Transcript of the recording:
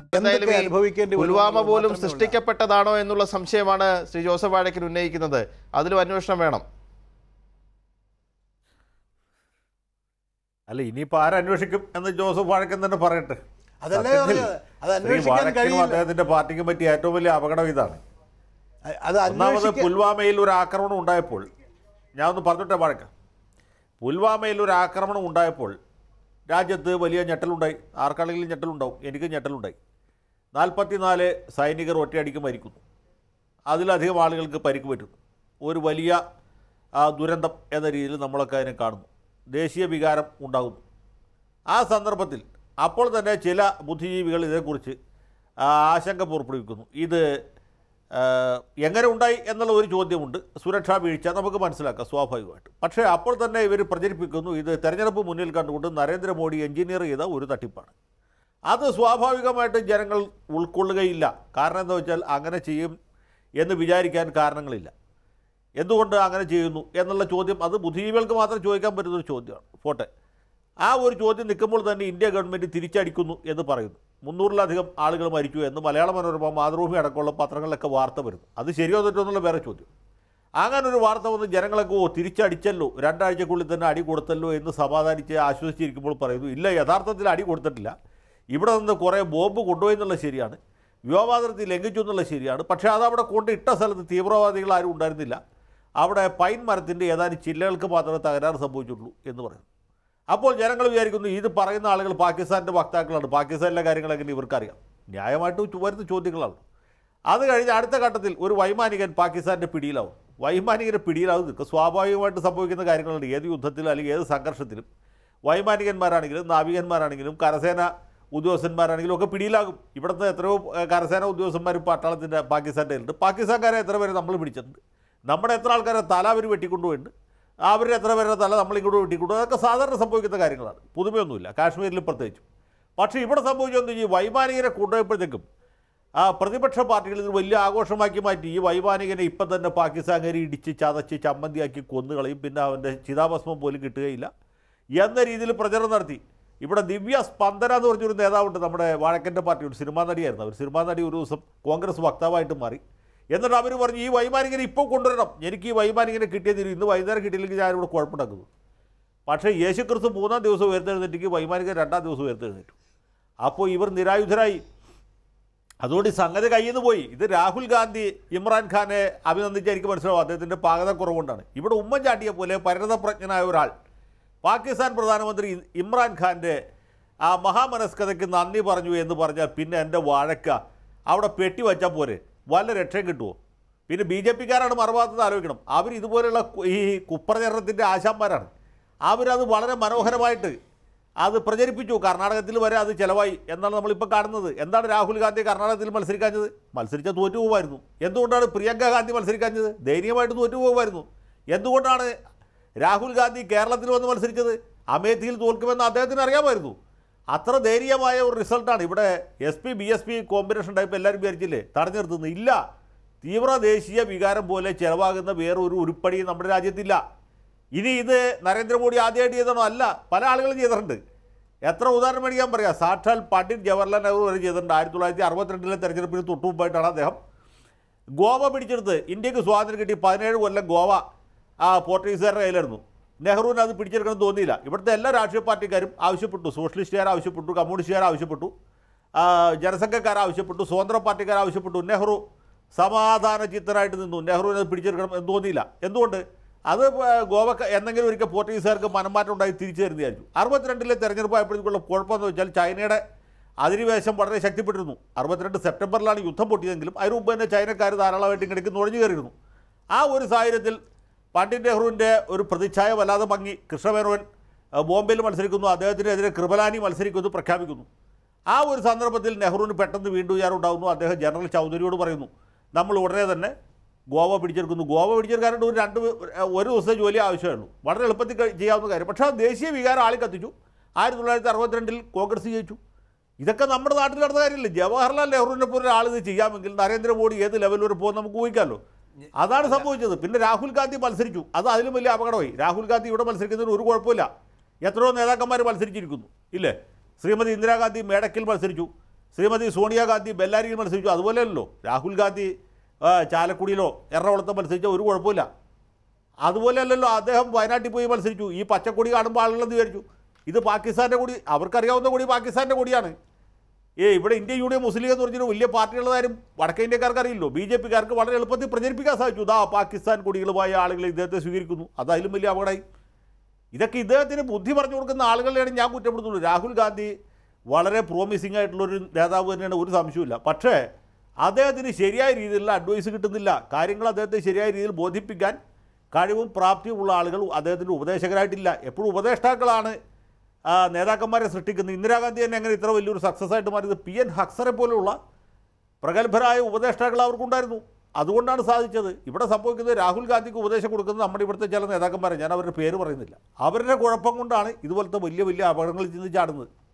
എന്തായാലും എന്തൊക്കെ ഈ അനുഭവിക്കേണ്ടി വരും പുൽവാമ എന്നുള്ളത് പോലും മാത്രമേ ഉള്ളൂ. സൃഷ്ടിക്കപ്പെട്ടതാണോ എന്നുള്ള സംശയമാണ് ശ്രീ ജോസഫ് വാഴക്കൻ ഉന്നയിക്കുന്നത് അതിലും അന്വേഷണം വേണം അല്ല ഇനിയിപ്പോൾ ആരന്വേഷിക്കും എന്ന് ജോസഫ് വാഴക്കൻ തന്നെ പറയട്ടെ അതല്ലേ സത്യത്തിൽ പറഞ്ഞത്. അത് ശ്രീ അന്വേഷിക്കാൻ വാഴക്കനും കഴിയില്ല. അദ്ദേഹത്തിന്റെ പാർട്ടിക്കും പറ്റിയ ഏറ്റവും വലിയ അപകടം ഇതാണ് അത് ഒന്നാമത് അന്വേഷിക്കാൻ പുൽവാമയിൽ ഒരു ആക്രമണം ഉണ്ടായപ്പോൾ ഞാൻ ഒന്ന് പറഞ്ഞിട്ടേ വഴക്കാം പുൽവാമയിൽ ഒരു ആക്രമണം ഉണ്ടായപ്പോൾ രാജ്യത്ത് വലിയ ഞെട്ടലുണ്ടായി ആർക്കാണെങ്കിലും ഞെട്ടലുണ്ടാവും എനിക്ക് ഞെട്ടലുണ്ടായി നാൽപ്പത്തിനാല് സൈനികർ ഒറ്റയടിക്ക് മരിക്കുന്നു അതിലധികം ആളുകൾക്ക് പരിക്ക് പറ്റുന്നു ഒരു വലിയ ആ, ദുരന്തം എന്ന രീതിയിൽ നമ്മളൊക്കെ അതിനെ കാണുന്നു ദേശീയ വികാരം ഉണ്ടാകുന്നു ആ സന്ദർഭത്തിൽ അപ്പോൾ തന്നെ ചില ബുദ്ധിജീവികൾ ഇതേക്കുറിച്ച് ആ, ആശങ്ക പുറപ്പെടുവിക്കുന്നു ഇത് ആ, എങ്ങനെ ഉണ്ടായി എന്നുള്ള ഒരു ചോദ്യമുണ്ട് സുരക്ഷാ വീഴ്ച നമുക്ക് മനസ്സിലാക്കാം സ്വാഭാവികമായിട്ട് പക്ഷേ അപ്പോൾ തന്നെ ഇവർ പ്രചരിപ്പിക്കുന്നു ഇത് തെരഞ്ഞെടുപ്പ് മുന്നിൽ കണ്ടുകൊണ്ട് നരേന്ദ്രമോദി എഞ്ചിനീയർ ചെയ്ത ഒരു തട്ടിപ്പാണ് അത് സ്വാഭാവികമായിട്ട് ജനങ്ങൾ ഉൾക്കൊള്ളുകയില്ല കാരണം എന്താ വെച്ചാൽ അങ്ങനെ ചെയ്യും എന്ന് വിചാരിക്കാൻ കാരണങ്ങളില്ല എന്തുകൊണ്ട് അങ്ങനെ ചെയ്യുന്നു എന്നുള്ള ചോദ്യം അത് ബുദ്ധിജീവികൾക്ക് മാത്രം ചോദിക്കാൻ പറ്റുന്ന ഒരു ചോദ്യമാണ് പോട്ടെ ആ ഒരു ചോദ്യം നിൽക്കുമ്പോൾ തന്നെ ഇന്ത്യ ഗവൺമെൻറ് തിരിച്ചടിക്കുന്നു എന്ന് പറയുന്നു മുന്നൂറിലധികം ആളുകൾ മരിച്ചു എന്ന് മലയാള മനോരമ മാതൃഭൂമി അടക്കമുള്ള പത്രങ്ങളിലൊക്കെ വാർത്ത വരുന്നു അത് ശരിയോ തെറ്റോ എന്നുള്ള വേറെ ചോദ്യം അങ്ങനെ ഒരു വാർത്ത വന്ന് ജനങ്ങളൊക്കെ ഓ തിരിച്ചടിച്ചല്ലോ രണ്ടാഴ്ചക്കുള്ളിൽ തന്നെ അടി കൊടുത്തല്ലോ എന്ന് സമാധാനിച്ച് ആശ്വസിച്ചിരിക്കുമ്പോൾ പറയുന്നു ഇല്ല യഥാർത്ഥത്തിൽ അടി കൊടുത്തിട്ടില്ല ഇവിടെ നിന്ന് കുറേ ബോംബ് കൊണ്ടുപോയി എന്നുള്ളത് ശരിയാണ് വ്യോമാതിർത്തി ലംഘിച്ചു എന്നുള്ളത് ശരിയാണ് പക്ഷേ അതവിടെ കൊണ്ട് ഇട്ട സ്ഥലത്ത് തീവ്രവാദികൾ ആരും ഉണ്ടായിരുന്നില്ല അവിടെ പൈൻ മരത്തിൻ്റെ ഏതാനും ചില്ലകൾക്ക് മാത്രമേ തകരാറ് സംഭവിച്ചുള്ളൂ എന്ന് പറയുന്നു അപ്പോൾ ജനങ്ങൾ വിചാരിക്കുന്നു ഇത് പറയുന്ന ആളുകൾ പാകിസ്ഥാൻ്റെ വക്താക്കളാണ് പാകിസ്ഥാനിലെ കാര്യങ്ങളെങ്ങനെ ഇവർക്കറിയാം ന്യായമായിട്ട് ചു- വരുന്ന ചോദ്യങ്ങളാണ് അത് കഴിഞ്ഞ് അടുത്ത ഘട്ടത്തിൽ ഒരു വൈമാനികൻ പാകിസ്ഥാൻ്റെ പിടിയിലാവും വൈമാനികൻ്റെ പിടിയിലാവും നിൽക്കുക സ്വാഭാവികമായിട്ട് സംഭവിക്കുന്ന കാര്യങ്ങളുണ്ട് ഏത് യുദ്ധത്തിലും അല്ലെങ്കിൽ ഏത് സംഘർഷത്തിലും വൈമാനികന്മാരാണെങ്കിലും നാവികന്മാരാണെങ്കിലും കരസേന ഉദ്യോഗസ്ഥന്മാരാണെങ്കിലും ഒക്കെ പിടിയിലാകും ഇവിടുത്തെ എത്രയോ ഏഹ്, കരസേന ഉദ്യോഗസ്ഥന്മാർ പട്ടാളത്തിൻ്റെ പാകിസ്ഥാൻ്റെ ഉണ്ട് പാകിസ്ഥാൻകാരെ എത്ര പേരെ നമ്മൾ പിടിച്ചിട്ടുണ്ട് നമ്മുടെ എത്ര ആൾക്കാരെ തല അവർ വെട്ടിക്കൊണ്ടുപോയിട്ടുണ്ട് അവരുടെ എത്ര പേരുടെ തല നമ്മളിങ്ങോട്ട് വെട്ടിക്കൊണ്ടു അതൊക്കെ സാധാരണ സംഭവിക്കുന്ന കാര്യങ്ങളാണ് പുതുമയൊന്നുമില്ല കാശ്മീരിൽ പ്രത്യേകിച്ചും പക്ഷേ ഇവിടെ സംഭവിച്ചതെന്ന് ഈ വൈമാനികരെ കൊണ്ടുപോയപ്പോഴത്തേക്കും ആ പ്രതിപക്ഷ പാർട്ടികൾ ഇത് വലിയ ആഘോഷമാക്കി മാറ്റി ഈ വൈമാനികനെ ഇപ്പം തന്നെ പാകിസ്ഥാൻകാരി ഇടിച്ച് ചതച്ച് ചമ്മന്തിയാക്കി കൊന്നുകളയും പിന്നെ അവൻ്റെ ചിതാഭസ്മം പോലും കിട്ടുകയില്ല എന്ന രീതിയിൽ പ്രചരണം നടത്തി ഇവിടെ ദിവ്യ സ്പന്ദന എന്ന് പറഞ്ഞൊരു നേതാവുണ്ട് നമ്മുടെ വാഴക്കൻ്റെ പാർട്ടിയുടെ സിനിമാ നടിയായിരുന്നു അവർ സിനിമാ നടി ഒരു ദിവസം കോൺഗ്രസ് വക്താവായിട്ട് മാറി എന്നിട്ട് അവർ പറഞ്ഞു ഈ വൈമാനികനെ ഇപ്പോൾ കൊണ്ടുവരണം എനിക്ക് ഈ വൈമാനികനെ കിട്ടിയത് ഇന്ന് വൈകുന്നേരം കിട്ടിയില്ലെങ്കിൽ ഞാനിവിടെ കുഴപ്പമുണ്ടാക്കുന്നു പക്ഷേ യേശു ക്രിസ്തു മൂന്നാം ദിവസം ഉയർത്തെഴുന്നേറ്റെങ്കിൽ വൈമാനികൻ രണ്ടാം ദിവസം ഉയർത്തെഴുന്നേറ്റു അപ്പോൾ ഇവർ നിരായുധരായി അതുകൊണ്ട് ഈ സംഗതി കയ്യിൽ നിന്ന് പോയി ഇത് രാഹുൽ ഗാന്ധി ഇമ്രാൻഖാനെ അഭിനന്ദിച്ച് എനിക്ക് മനസ്സിലാവും അദ്ദേഹത്തിൻ്റെ പാകത കുറവുകൊണ്ടാണ് ഇവിടെ ഉമ്മൻചാണ്ടിയെ പോലെ പരിണതപ്രജ്ഞനായ ഒരാൾ പാകിസ്ഥാൻ പ്രധാനമന്ത്രി ഇമ്രാൻഖാൻ്റെ ആ മഹാമനസ്കതയ്ക്ക് നന്ദി പറഞ്ഞു എന്ന് പറഞ്ഞാൽ പിന്നെ എൻ്റെ വാഴക്ക അവിടെ പെട്ടി വച്ചാൽ പോരെ വല്ല രക്ഷയും കിട്ടുമോ പിന്നെ ബി ജെ പിക്കാരാണ് മറുഭാഗത്ത് ആലോചിക്കണം അവർ ഇതുപോലെയുള്ള കു- ഈ കുപ്രചരണത്തിൻ്റെ ആശാന്മാരാണ് അവരത് വളരെ മനോഹരമായിട്ട് അത് പ്രചരിപ്പിച്ചു കർണാടകത്തിൽ വരെ അത് ചിലവായി എന്നാണ് നമ്മളിപ്പോൾ കാണുന്നത് എന്താണ് രാഹുൽ ഗാന്ധി കർണാടകത്തിൽ മത്സരിക്കാഞ്ഞത് മത്സരിച്ചാൽ തോറ്റു പോകുമായിരുന്നു എന്തുകൊണ്ടാണ് പ്രിയങ്ക ഗാന്ധി മത്സരിക്കാഞ്ഞത് ധൈര്യമായിട്ട് തോറ്റു പോകുമായിരുന്നു എന്തുകൊണ്ടാണ് രാഹുൽ ഗാന്ധി കേരളത്തിൽ വന്ന് മത്സരിച്ചത് അമേഠിയിൽ തോൽക്കുമെന്ന് അദ്ദേഹത്തിന് അറിയാമായിരുന്നു അത്ര ധൈര്യമായ ഒരു റിസൾട്ടാണ് ഇവിടെ S P B S P combination type എല്ലാവരും വിചാരിച്ചില്ലേ തടഞ്ഞു നിർത്തുന്നു ഇല്ല തീവ്ര ദേശീയ വികാരം പോലെ ചിലവാകുന്ന വേറൊരു ഉരുപ്പടി നമ്മുടെ രാജ്യത്തില്ല ഇനി ഇത് നരേന്ദ്രമോദി ആദ്യമായിട്ട് ചെയ്തണോ അല്ല പല ആളുകളും ചെയ്തിട്ടുണ്ട് എത്ര ഉദാഹരണം മേടിക്കാൻ പറയാം സാക്ഷാൽ പണ്ഡിറ്റ് ജവഹർലാൽ നെഹ്റു വരെ ചെയ്തിട്ടുണ്ട് ആയിരത്തി തൊള്ളായിരത്തി അറുപത്തിരണ്ടിലെ തെരഞ്ഞെടുപ്പിന് തൊട്ടു മുമ്പായിട്ടാണ് അദ്ദേഹം ഗോവ പിടിച്ചെടുത്ത് ഇന്ത്യക്ക് സ്വാതന്ത്ര്യം കിട്ടി പതിനേഴ് കൊല്ലം ഗോവ ആ പോർട്ടുഗീസുകാരുടെ കയ്യിലായിരുന്നു നെഹ്റുവിന് അത് പിടിച്ചെടുക്കണം തോന്നിയില്ല ഇവിടുത്തെ എല്ലാ രാഷ്ട്രീയ പാർട്ടിക്കാരും ആവശ്യപ്പെട്ടു സോഷ്യലിസ്റ്റുകാർ ആവശ്യപ്പെട്ടു കമ്മ്യൂണിസ്റ്റുകാർ ആവശ്യപ്പെട്ടു ആ, ജനസംഘക്കാർ ആവശ്യപ്പെട്ടു സ്വതന്ത്ര പാർട്ടിക്കാർ ആവശ്യപ്പെട്ടു നെഹ്റു സമാധാന ചിത്തനായിട്ട് നിന്നു നെഹ്റുവിനെ അത് പിടിച്ചെടുക്കണം എന്ന് തോന്നിയില്ല എന്തുകൊണ്ട് അത് ആ, ഗോവക്ക് എന്തെങ്കിലും ഒരിക്കൽ പോർട്ടുഗീസുകാർക്ക് മനംമാറ്റം ഉണ്ടായി തിരിച്ചു തരുന്ന വിചാരിച്ചു അറുപത്തിരണ്ടിലെ തെരഞ്ഞെടുപ്പ് ആയപ്പോഴത്തേക്കുള്ള കുഴപ്പമെന്ന് വെച്ചാൽ ചൈനയുടെ അധിനിവേശം വളരെ ശക്തിപ്പെട്ടിരുന്നു അറുപത്തിരണ്ട് സെപ്റ്റംബറിലാണ് യുദ്ധം പൊട്ടിയതെങ്കിലും അതിന് മുമ്പ് തന്നെ ചൈനക്കാർ ധാരാളമായിട്ട് ഇങ്ങടേക്ക് നുഴഞ്ഞു കയറിയിരുന്നു ആ ഒരു സാഹചര്യത്തിൽ പണ്ഡിറ്റ് നെഹ്റുവിൻ്റെ ഒരു പ്രതിച്ഛായ വല്ലാതെ മങ്ങി കൃഷ്ണമേനോൻ ആ, ബോംബെയിൽ മത്സരിക്കുന്നു അദ്ദേഹത്തിനെതിരെ കൃപലാനി മത്സരിക്കുന്നു പ്രഖ്യാപിക്കുന്നു ആ ഒരു സന്ദർഭത്തിൽ നെഹ്റുവിന് പെട്ടെന്ന് വീണ്ടും വിചാരമുണ്ടാകുന്നു അദ്ദേഹം ജനറൽ ചൗധരിയോട് പറയുന്നു നമ്മൾ ഉടനെ തന്നെ ഗോവ പിടിച്ചെടുക്കുന്നു ഗോവ പിടിച്ചെടുക്കാനായിട്ട് ഒരു രണ്ട് ഒരു ദിവസത്തെ ജോലി ആവശ്യമുള്ളൂ വളരെ എളുപ്പത്തിൽ കഴി- ചെയ്യാവുന്ന കാര്യം പക്ഷേ ആ ദേശീയ വികാരം ആളി കത്തിച്ചു ആയിരത്തി തൊള്ളായിരത്തി അറുപത്തിരണ്ടിൽ കോൺഗ്രസ് ജയിച്ചു ഇതൊക്കെ നമ്മുടെ നാട്ടിൽ നടന്ന കാര്യമില്ല ജവഹർലാൽ നെഹ്റുവിനെ പോലെ ഒരാൾ ഇത് ചെയ്യാമെങ്കിൽ നരേന്ദ്രമോദി ഏത് ലെവലിൽ വരെ പോകും നമുക്ക് ഊഹിക്കാമല്ലോ അതാണ് സംഭവിച്ചത് പിന്നെ രാഹുൽ ഗാന്ധി മത്സരിച്ചു അത് അതിലും വലിയ അപകടമായി രാഹുൽ ഗാന്ധി ഇവിടെ മത്സരിക്കുന്നതിന് ഒരു കുഴപ്പമില്ല എത്രയോ നേതാക്കന്മാർ മത്സരിച്ചിരിക്കുന്നു ഇല്ലേ ശ്രീമതി ഇന്ദിരാഗാന്ധി മേടക്കിൽ മത്സരിച്ചു ശ്രീമതി സോണിയാഗാന്ധി ബെല്ലാരിയിൽ മത്സരിച്ചു അതുപോലെയല്ലോ രാഹുൽ ഗാന്ധി ആ, ചാലക്കുടിയിലോ എറണാകുളത്തോ മത്സരിച്ച ഒരു കുഴപ്പമില്ല അതുപോലെയല്ലല്ലോ അദ്ദേഹം വയനാട്ടിൽ പോയി മത്സരിച്ചു ഈ പച്ചക്കൊടി കാണുമ്പോൾ ആളുകളെന്ന് വിചാരിച്ചു ഇത് പാകിസ്ഥാൻ്റെ കൊടി അവർക്കറിയാവുന്ന കൊടി പാകിസ്ഥാൻ്റെ കൊടിയാണ് ഏ ഇവിടെ ഇന്ത്യ യൂണിയൻ മുസ്ലിം എന്ന് പറഞ്ഞൊരു വലിയ പാർട്ടിയുള്ളതാരും വടക്കേ ഇന്ത്യക്കാർക്ക് അറിയില്ലോ ബി ജെ പിക്കാർക്ക് വളരെ എളുപ്പത്തിൽ പ്രചരിപ്പിക്കാൻ സാധിച്ചു ഇതാ പാകിസ്ഥാൻ കൊടികളുമായ ആളുകൾ ഇദ്ദേഹത്തെ സ്വീകരിക്കുന്നു അതതിലും വലിയ അപകടമായി ഇതൊക്കെ ഇദ്ദേഹത്തിന് ബുദ്ധി പറഞ്ഞു കൊടുക്കുന്ന ആളുകളെയാണ് ഞാൻ കുറ്റപ്പെടുത്തുള്ളൂ രാഹുൽ ഗാന്ധി വളരെ പ്രോമിസിംഗ് ആയിട്ടുള്ളൊരു നേതാവ് തന്നെയാണ് ഒരു സംശയമില്ല പക്ഷേ അദ്ദേഹത്തിന് ശരിയായ രീതിയിലുള്ള അഡ്വൈസ് കിട്ടുന്നില്ല കാര്യങ്ങൾ അദ്ദേഹത്തെ ശരിയായ രീതിയിൽ ബോധിപ്പിക്കാൻ കഴിവും പ്രാപ്തിയും ഉള്ള ആളുകൾ അദ്ദേഹത്തിൻ്റെ ഉപദേശകരായിട്ടില്ല എപ്പോഴും ഉപദേഷ്ടാക്കളാണ് ആ, നേതാക്കന്മാരെ സൃഷ്ടിക്കുന്നത് ഇന്ദിരാഗാന്ധി തന്നെ എങ്ങനെ ഇത്ര വലിയൊരു സക്സസ് ആയിട്ട് മാറിയത് പി എൻ ഹക്സറെ പോലെയുള്ള പ്രഗത്ഭരായ ഉപദേഷ്ടാക്കൾ അവർക്കുണ്ടായിരുന്നു അതുകൊണ്ടാണ് സാധിച്ചത് ഇവിടെ സംഭവിക്കുന്നത് രാഹുൽ ഗാന്ധിക്ക് ഉപദേശം കൊടുക്കുന്നത് നമ്മുടെ ഇവിടുത്തെ ചില നേതാക്കന്മാരെ ഞാൻ അവരുടെ പേര് പറയുന്നില്ല അവരുടെ കുഴപ്പം കൊണ്ടാണ് ഇതുപോലത്തെ വലിയ വലിയ അപകടങ്ങളിൽ ചെന്ന് ചാടുന്നത്